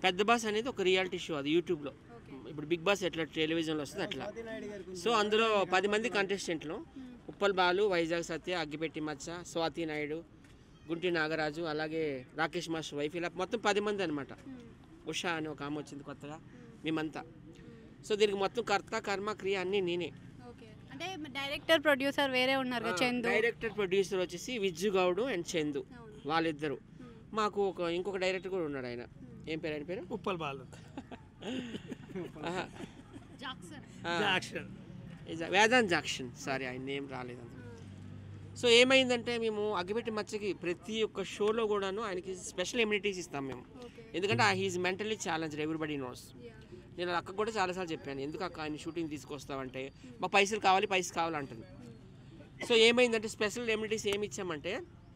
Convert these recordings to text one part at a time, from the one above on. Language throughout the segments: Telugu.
పెద్ద బాస్ అనేది ఒక రియాలిటీ షో అది యూట్యూబ్లో ఇప్పుడు బిగ్ బాస్ ఎట్లా టెలివిజన్లో వస్తుంది అట్లా సో అందులో పది మంది కంటెస్టెంట్లు ఉప్పల్ బాలు వైజాగ్ సత్య అగ్గిపెట్టి మచ్చ స్వాతి నాయుడు గుంటి నాగరాజు అలాగే రాకేష్ మాస్టర్ వైఫ్ ఇలా మొత్తం పది మంది అనమాట ఉషా అని ఒక ఆమె వచ్చింది కొత్తగా మేమంతా సో దీనికి మొత్తం కర్త కర్మ క్రియ అన్నీ నేనే ఓకే అంటే డైరెక్టర్ ప్రొడ్యూసర్ వేరే ఉన్నారు కదా చందు డైరెక్టర్ ప్రొడ్యూసర్ వచ్చేసి విజ్జు గౌడు అండ్ చందు అవును. వాళ్ళిద్దరు మాకు ఒక ఇంకొక డైరెక్టర్ కూడా ఉన్నాడు ఆయన ఏం పేరు ఆయన పేరు ఉప్పల్ బాలు ఆహా. జాక్సన్ ఆ, action is- Vedant Jackson sorry ఆయన నేమ్ రాలేదు అంత సో ఏమైందంటే మేము అగ్గిపెట్టి మచ్చకి ప్రతి ఒక్క షోలో కూడాను ఆయనకి స్పెషల్ ఎమ్యూనిటీస్ ఇస్తాం మేము ఓకే ఎందుకంటే he's mentally challenge everybody knows నేను అక్క కూడా చాలాసార్లు చెప్పాను ఎందుకు అక్క ఆయన షూటింగ్ తీసుకొస్తావంటే మా పైసలు కావాలి పైసలు కావాలంటుంది సో ఏమైందంటే స్పెషల్ ఎమ్యూనిటీస్ ఏమి ఇచ్చామంటే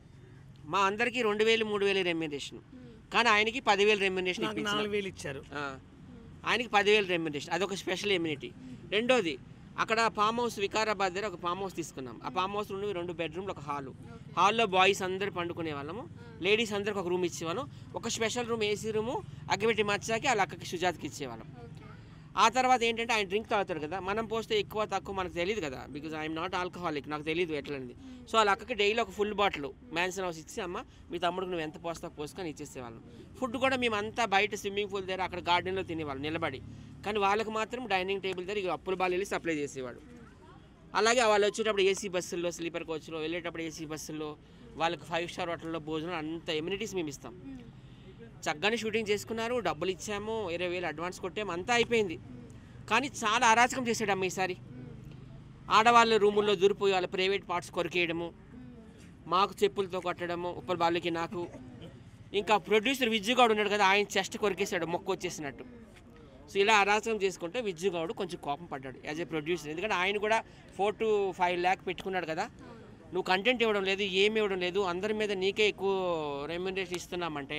మా అందరికీ రెండు వేలు మూడు వేలు రెమ్యునరేషన్ కానీ ఆయనకి పదివేలు రెమ్యునరేషన్ నాకు ఇప్పించాం నాలుగు వేలు ఇచ్చారు ఆ. ఆయనకి పదివేలు రెమ్యునరేషన్ అదొక స్పెషల్ ఎమ్యూనిటీ రెండోది అక్కడ ఫామ్ హౌస్ వికారాబాద్ దగ్గర ఒక ఫామ్ హౌస్ తీసుకున్నాం ఆ ఫామ్ హౌస్ నుండి రెండు బెడ్రూమ్లు ఒక హాలు హాల్లో బాయ్స్ అందరు పండుకునే వాళ్ళము లేడీస్ అందరికి ఒక రూమ్ ఇచ్చేవాళ్ళం ఒక స్పెషల్ రూమ్ ఏసీ రూము అగ్గిపెట్టి మచ్చాకి వాళ్ళ అక్కకి సుజాత్కి ఇచ్చేవాళ్ళం ఆ తర్వాత ఏంటంటే ఆయన డ్రింక్ తాగుతాడు కదా మనం పోస్తే ఎక్కువ తక్కువ మనకు తెలియదు కదా బికాజ్ ఐఎమ్ నాట్ ఆల్కహాలిక్ నాకు తెలియదు ఎట్లనేది సో వాళ్ళ అక్కకి డైలీ ఒక ఫుల్ బాటిల్ మ్యాన్సన్ హౌస్ ఇచ్చి అమ్మ మీ తమ్ముడికి నువ్వు ఎంత పోస్తా పోసుకొని ఇచ్చేసేవాళ్ళం ఫుడ్ కూడా మేము అంతా బయట స్విమ్మింగ్ పూల్ దగ్గర అక్కడ గార్డెన్లో తినేవాళ్ళం నిలబడి కానీ వాళ్ళకి మాత్రం డైనింగ్ టేబుల్ దగ్గర ఇక అప్పుల బాల్ వెళ్ళి సప్లై చేసేవాడు అలాగే వాళ్ళు వచ్చేటప్పుడు ఏసీ బస్సుల్లో స్లీపర్ కోచ్లో వెళ్ళేటప్పుడు ఏసీ బస్సుల్లో వాళ్ళకి ఫైవ్ స్టార్ హోటల్లో భోజనం అంత ఎమ్యూనిటీస్ మేము ఇస్తాం చక్కగానే షూటింగ్ చేసుకున్నారు డబ్బులు ఇచ్చాము ఇరవై వేలు అడ్వాన్స్ కొట్టాము అంతా అయిపోయింది కానీ చాలా అరాచకం చేశాడు అమ్మ ఈసారి ఆడవాళ్ళ రూముల్లో దూరిపోయి వాళ్ళ ప్రైవేట్ పార్ట్స్ కొరికేయడము మాకు చెప్పులతో కొట్టడము ఉప్పల్ బాలుకి నాకు ఇంకా ప్రొడ్యూసర్ విజ్జుగౌడ్ ఉన్నాడు కదా ఆయన చెస్ట్ కొరికేశాడు మొక్క వచ్చేసినట్టు సో ఇలా అరాచకం చేసుకుంటే విజ్జుగౌడ్ కొంచెం కోపం పడ్డాడు యాజ్ ఏ ప్రొడ్యూసర్ ఎందుకంటే ఆయన కూడా ఫోర్ టు ఫైవ్ ల్యాక్ పెట్టుకున్నాడు కదా నువ్వు కంటెంట్ ఇవ్వడం లేదు ఏమి ఇవ్వడం లేదు అందరి మీద నీకే ఎక్కువ రెమ్యునరేషన్ ఇస్తున్నామంటే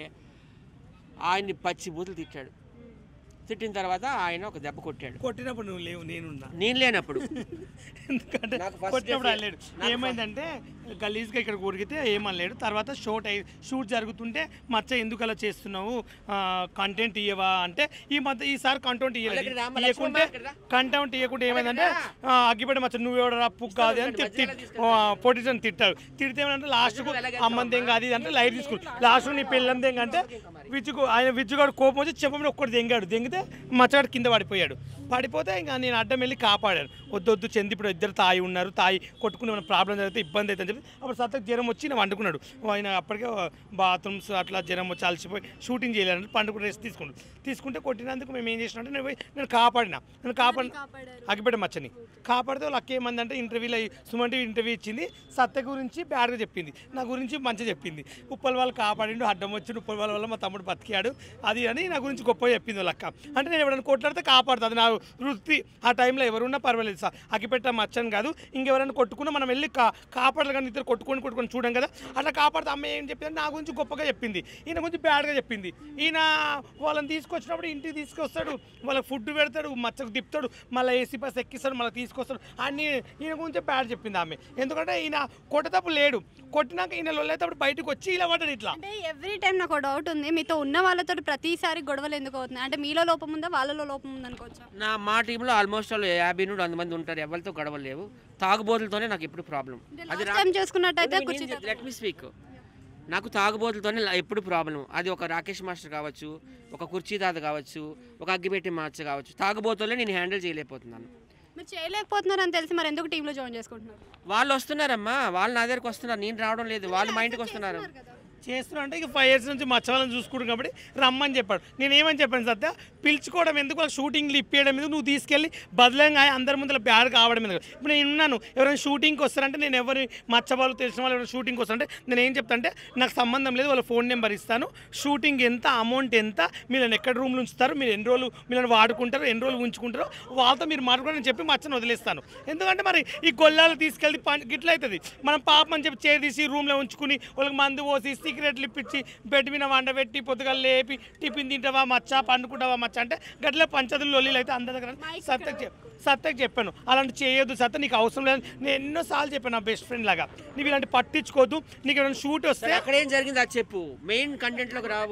ఆయన్ని పచ్చి బూతులు తిట్టాడు తిట్టిన తర్వాత ఆయన ఒక దెబ్బ కొట్టాడు కొట్టినప్పుడు నువ్వు లేవు నేనున్నా నేను లేనప్పుడు ఎందుకంటే నాకు first కొట్టినప్పుడు day అనలేడు నాకు ఏమైందంటే గలీజ్గా ఇక్కడ కొరికితే ఏమనలేడు తర్వాత షూట్ అయి షూట్ జరుగుతుంటే మచ్చ ఎందుకు అలా చేస్తున్నావు కంటెంట్ ఇయ్యవా అంటే ఈ మధ్య ఈసారి కంటెంట్ ఇక్కడ ఇయ్యలేదు రా, మా ఇవ్వకుంటే లక్ష్మమ్మ ఇక్కడ రా. కంటెంట్ ఇవ్వకుంటే ఏమైందంటే ఆ, అగ్గిపెట్టి మచ్చ నువ్వు ఎవడరా పుక్ కాదు అని తిట్టి పొటిషన్ తిట్టాడు తిడితే ఏమంటే లాస్ట్కు అమ్మందేం కాదు ఇది అంటే లైట్ తీసుకుని లాస్ట్ నీ పిల్లందేం అంటే విజ్జుకు ఆయన విజ్జుగాడు కోపం వచ్చి చెప్ప మీద ఒక్కటి దెంగాడు దెంగితే మచ్చగాడు కింద పడిపోయాడు పడిపోతే ఇంకా నేను అడ్డం వెళ్ళి కాపాడాను వద్దు వద్దు చెంది ఇప్పుడు ఇద్దరు తాయి ఉన్నారు తాయి కొట్టుకుని మన ప్రాబ్లం జరిగితే ఇబ్బంది అవుతుంది అని చెప్పి అప్పుడు సత్తకు జ్వరం వచ్చి నేను వండుకున్నాడు ఆయన అప్పటికే బాత్రూమ్స్ అట్లా జ్వరం వచ్చి అలసిపోయి షూటింగ్ చేయలేను పండుకుని రెస్ట్ తీసుకున్నాడు తీసుకుంటే కొట్టినందుకు మేము ఏం చేసినా అంటే నేను పోయి నేను కాపాడినా నేను కాపాడిన అగ్గిపెట్ట మచ్చని కాపాడితే వాళ్ళు అక్క ఏమందంటే ఇంటర్వ్యూలో సుమన్ టీవీ ఇంటర్వ్యూ ఇచ్చింది సత్య గురించి బ్యాడ్గా చెప్పింది నా గురించి మంచిగా చెప్పింది ఉప్పల వాళ్ళు కాపాడిండు అడ్డం వచ్చి ఉప్పల వాళ్ళ వల్ల మా తమ్ముడు బతికాడు అది అని నా గురించి గొప్పగా చెప్పింది వాళ్ళ అక్క అంటే నేను ఎవరైనా కొట్లాడితే కాపాడుతుంది అది నా వృత్తి ఆ టైంలో ఎవరున్నా పర్వాలేదు సార్ అగ్గిపెట్ట మచ్చని కాదు ఇంకెవరైనా కొట్టుకున్నా మనం వెళ్ళి కా కాపాడాలి కానీ ఇద్దరు కొట్టుకొని కొట్టుకొని చూడం కదా అట్లా కాపాడితే అమ్మ ఏం చెప్పింది నా గురించి గొప్పగా చెప్పింది ఈయన గురించి బ్యాడ్గా చెప్పింది ఈయన వాళ్ళని తీసుకొచ్చినప్పుడు ఇంటికి తీసుకొస్తాడు వాళ్ళకి ఫుడ్ పెడతాడు మచ్చకు తిప్పుతాడు మళ్ళీ ఏసీ బస్ ఎక్కిస్తాడు మళ్ళీ తీసుకొస్తాడు అన్ని ఈయన గురించి బ్యాడ్ చెప్పింది ఆమె ఎందుకంటే ఈయన కొట్టేటప్పుడు లేడు కొట్టినాక ఈయన లొల్లేటప్పుడు బయటకు వచ్చి ఇలా పడ్డాడు ఇట్లా అంటే ఎవ్రీ టైం నాకు డౌట్ ఉంది మీతో ఉన్న వాళ్ళతో ప్రతిసారి గొడవలు ఎందుకు అవుతున్నాయి అంటే మీలో లోపం ఉందా వాళ్ళలో లోపం ఉంది అనుకోవచ్చా నా మా టీంలో ఆల్మోస్ట్ వాళ్ళు యాభై నుండి వంద మంది ఉంటారు ఎవరితో గొడవలు లేవు తాగుబోతులతోనే నాకు ఎప్పుడు ప్రాబ్లం అది లాస్ట్ టైం చూసుకున్నట్టయితే కుర్చీ లెట్ మీ స్పీక్ నాకు తాగుబోతులతోనే ల- ఎప్పుడు ప్రాబ్లం అది ఒక రాకేష్ మాస్టర్ కావచ్చు ఒక కుర్చీ తాత కావచ్చు ఒక అగ్గిపెట్టి మార్చ కావచ్చు తాగుబోతులే నేను హ్యాండిల్ చేయలేకపోతున్నాను మీరు చేయలేకపోతున్నారని తెలిసి మరి ఎందుకు టీంలో జాయిన్ చేసుకుంటున్నారు వాళ్ళు వస్తున్నారమ్మా వాళ్ళు నా దగ్గరకు వస్తున్నారు నేను రావడం లేదు వాళ్ళు మా ఇంటికి వస్తున్నారు చేస్తున్నా అంటే ఇక ఫైవ్ ఇయర్స్ నుంచి మచ్చవాళ్ళని చూసుకుంటాం కాబట్టి రమ్మని చెప్పాడు నేను ఏమని చెప్పాను సత్య పిలుచుకోవడం ఎందుకు వాళ్ళు షూటింగ్లు ఇప్పేయడం ఎందుకు నువ్వు తీసుకెళ్ళి బదులంగా అందరి ముందర బ్యాడ్ కావడం ఎందుకు ఇప్పుడు నేను ఉన్నాను ఎవరైనా షూటింగ్కి వస్తారంటే నేను ఎవరి మచ్చ వాళ్ళు తెలిసిన వాళ్ళు ఎవరైనా షూటింగ్కి వస్తారంటే నేను ఏం చెప్తానంటే నాకు సంబంధం లేదు వాళ్ళ ఫోన్ నెంబర్ ఇస్తాను షూటింగ్ ఎంత అమౌంట్ ఎంత మీరు ఎక్కడ రూమ్లు ఉంచుతారు మీరు ఎన్ని రోజులు మీరు వాడుకుంటారు ఎన్ని రోజులు ఉంచుకుంటారో వాళ్ళతో మీరు మాట్లాడుకోవడం చెప్పి మచ్చను వదిలేస్తాను ఎందుకంటే మరి ఈ గొల్లాలు తీసుకెళ్ళి పని గిట్ల అవుతుంది మనం పాపం అని చెప్పి చేయి తీసి రూమ్లో ఉంచుకుని వాళ్ళకి మందు పోసి సిగరెట్లు ఇప్పించి బెడ్ మీద వండబెట్టి పొద్దుగా లేపి టిఫిన్ తింటావా మచ్చ పండుకుంటావా మచ్చ అంటే గట్ల పంచదులు లొల్లీలు అయితే అందరి దగ్గర సత్తకు చెప్ సత్తకు చెప్పాను అలాంటి చేయొద్దు సత్త నీకు అవసరం లేదు నేను ఎన్నోసార్లు చెప్పాను నా బెస్ట్ ఫ్రెండ్ లాగా నువ్వు ఇలాంటి పట్టించుకోవద్దు నీకు ఏమైనా షూట్ వస్తే అక్కడ ఏం జరిగింది అది చెప్పు మెయిన్ కంటెంట్లోకి రావు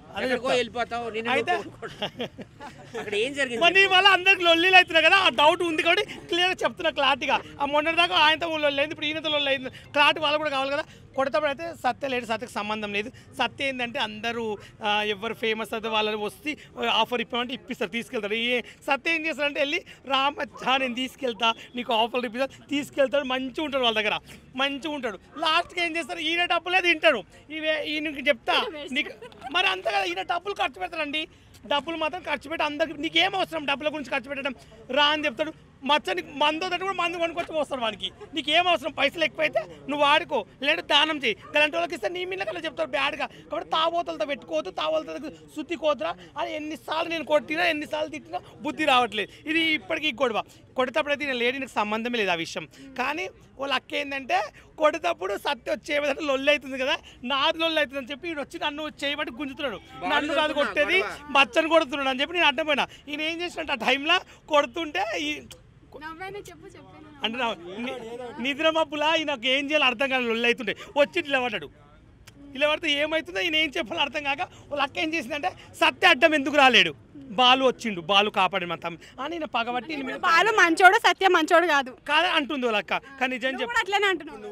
అదే ఎక్కడికో చెప్తా. వెళ్ళిపోతావు నిన్ను అయితే నువ్వు కొనుక్కో. అక్కడ ఏం జరిగింది మరి వల్ల అందరికి లొల్లీలు అవుతున్నాయి కదా ఆ డౌట్ ఉంది కాబట్టి క్లియర్గా చెప్తున్నా క్లారిటీగా ఆ మొన్నటి దాకా ఆయనతో లొల్లి అయింది ఇప్పుడు ఈయనతో లొల్లి అయింది క్లారిటీ వాళ్ళు కూడా కావాలి కదా కొడతప్పుడు అయితే సత్య లేడు సత్యకు సంబంధం లేదు సత్య ఏంటంటే అందరూ ఆ, ఎవరు ఫేమస్ అయితే వాళ్ళని వస్తే ఆఫర్ ఇప్పామంటే ఇప్పిస్తారు తీసుకెళ్తారు ఈ సత్య ఏం చేస్తారంటే వెళ్ళి రామచ్చా నేను తీసుకెళ్తా నీకు ఆఫర్ ఇప్పిస్తా తీసుకెళ్తాడు మంచిగా ఉంటాడు వాళ్ళ దగ్గర మంచిగా ఉంటాడు లాస్ట్కి ఏం చేస్తారు ఈయన డబ్బులే తింటాడు ఇవే ఈయనకి చెప్తా నీకు మరి అంత కదా ఈయన డబ్బులు ఖర్చు పెడతాడండి డబ్బులు మాత్రం ఖర్చు పెట్టి అందరికి నీకేం అవసరం డబ్బుల గురించి ఖర్చు పెట్టడం రా అని చెప్తాడు మచ్చ నీకు మందు వద్దంటే కూడా మందు కొనుక్కొచ్చి పోస్తాడు వానికి నీకేం అవసరం పైసలు ఎక్కువైతే నువ్వు వాడుకో లేదంటే దానం చేయి గలాంటి వాళ్ళకి ఇస్తే నీ మీద కల్లా చెప్తారు బ్యాడ్గా కాబట్టి తావోతలతో పెట్టుకోవద్దు తావోతలతో శుద్ధి కోతురా అని ఎన్నిసార్లు నేను కొట్టినా ఎన్నిసార్లు తిట్టినా బుద్ధి రావట్లేదు ఇది ఇప్పటికీ ఈ గొడవ కొడేటప్పుడు అయితే లేడీకి సంబంధమే లేదు ఆ విషయం కానీ వాళ్ళ అక్క ఏంటంటే కొడేటప్పుడు సత్య వచ్చే విధంగా లొల్లి అవుతుంది కదా నాది లొల్లి అవుతుంది అని చెప్పి ఈయన వచ్చి నన్ను చేయబట్టి గుంజుతున్నాడు నన్ను కాదు కొట్టేది మచ్చని కొడుతున్నాడు అని చెప్పి నేను అడ్డపోయినా ఈయన ఏం చేసినట్టు ఆ టైంలో కొడుతుంటే ఈ నవ్వైనా చెప్పు చెప్పాను అంటే నా ని- నిద్ర మబ్బులా ఈయనకు ఏం చేయాలో అర్థం కాదు లొల్లి అవుతుండే వచ్చి ఇట్లా పడ్డాడు ఇలా పడితే ఏమవుతుందో ఈయన ఏం చెప్పాలో అర్థం కాక వాళ్ళ అక్క ఏం చేసిందంటే సత్య అడ్డం ఎందుకు రాలేడు బాలు వచ్చిండు బాలు కాపాడి మా తమ్ముడు అని ఈయన పగబట్టి ఈయన మీద బాలు మంచోడు సత్య మంచోడు కాదు కాదా అంటుంది వాళ్ళ అక్క కానీ నిజం నువ్వు చెప్పు కూడా అట్లనే అంటున్నావు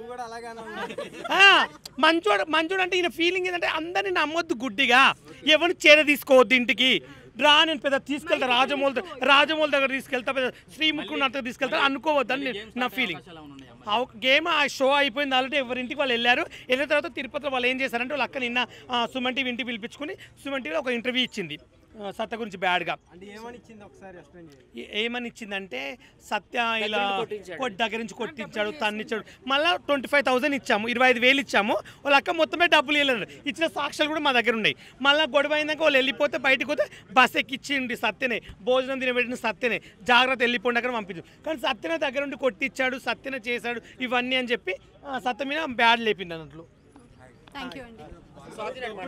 ఆ, మంచోడు మంచోడు అంటే ఈయన ఫీలింగ్ ఏంటంటే అందరిని నమ్మొద్దు గుడ్డిగా ఎవరిని చేర తీసుకోవద్దు ఇంటికి రా నేను పెద్ద తీసుకెళ్తా రాజమౌళి దగ్గర- రాజమౌళి దగ్గర తీసుకెళ్తా పెద్ద శ్రీముఖుని అంతా తీసుకెళ్తా అనుకోవద్దు అని నా ఫీలింగ్ ఆ ఒక గేమ్ ఆ షో అయిపోయింది ఆల్రెడీ ఎవరింటికి వాళ్ళు వెళ్ళారు వెళ్ళిన తర్వాత తిరుపతిలో వాళ్ళు ఏం చేశారంటే వాళ్ళ అక్క నిన్న ఆ, సుమన్ టీవీ ఇంటికి పిలిపించుకుని సుమన్ టీవీలో ఒక ఇంటర్వ్యూ ఇచ్చింది ఆ, సత్య గురించి బ్యాడ్గా అంటే ఏమని ఇచ్చింది ఒకసారి ఎక్స్ప్లెయిన్ చేయండి ఏ- ఏమని ఇచ్చిందంటే సత్య ఇలా నుంచి కొట్టించాడు. కొ- దగ్గర నుంచి కొట్టించాడు తన్నిచ్చాడు మళ్ళీ ట్వంటీ ఫైవ్ థౌసండ్ ఇచ్చాము ఇరవై ఐదు వేలు ఇచ్చాము వాళ్ళ అక్క మొత్తమే డబ్బులు ఇవ్వలేదు ఇచ్చిన సాక్ష్యాలు కూడా మా దగ్గర ఉన్నాయి మళ్ళీ గొడవ అయినాక వాళ్ళు వెళ్ళిపోతే బయటకు పోతే బస్ ఎక్కిచ్చిండి సత్యనే భోజనం తినబెట్టిన సత్యనే జాగ్రత్త వెళ్ళిపోండి అక్కడ పంపించు కానీ సత్యనే దగ్గర ఉండి కొట్టించాడు సత్యనే చేశాడు ఇవన్నీ అని చెప్పి ఆ, సత్య మీద బ్యాడ్ లేపింది అన్నట్లు థ్యాంక్ యూ అండి స్వాతి నాకు